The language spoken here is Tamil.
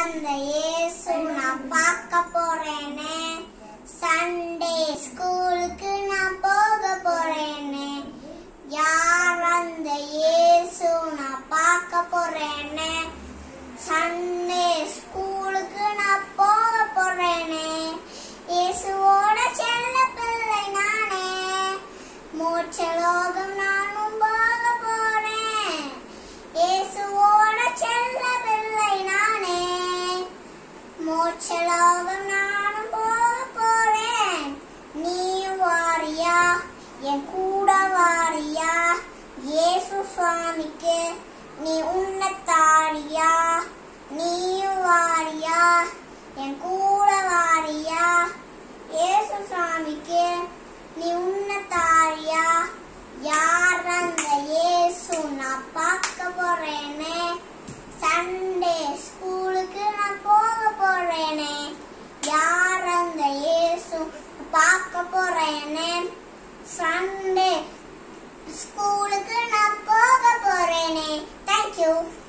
அந்த இயேசு நான் பார்க்க போறேனே சண்டே ஸ்கூலுக்கு நான் போக போறேனே யார் அந்த இயேசு நான் பார்க்க போறேனே சண்டே ஸ்கூலுக்கு நான் போக போறேனே இயேசுவோட செல்ல பிள்ளை நானே மோட்சலோகம் நானும் போக போறேன் இயேசுவோட செல்ல பிள்ளை நானே மோட்சலோகம் நானும் போக போறேன் நீ வாரியா என் கூட வாரியா இயேசு சுவாமிக்கு நீ உன்னத்தாரியா நீ வாரியா என் கூட வாரியா இயேசு சுவாமிக்கு நீ உன்னத்தாரியா யார் அந்த இயேசு நான் பார்க்க போறேனே சண்டே ஸ்கூலுக்கு நான் போக போறேனே யார் அந்த இயேசு பார்க்க போறேனே சண்டே ஸ்கூலுக்கு நான் போக போறேனே தேங்க்யூ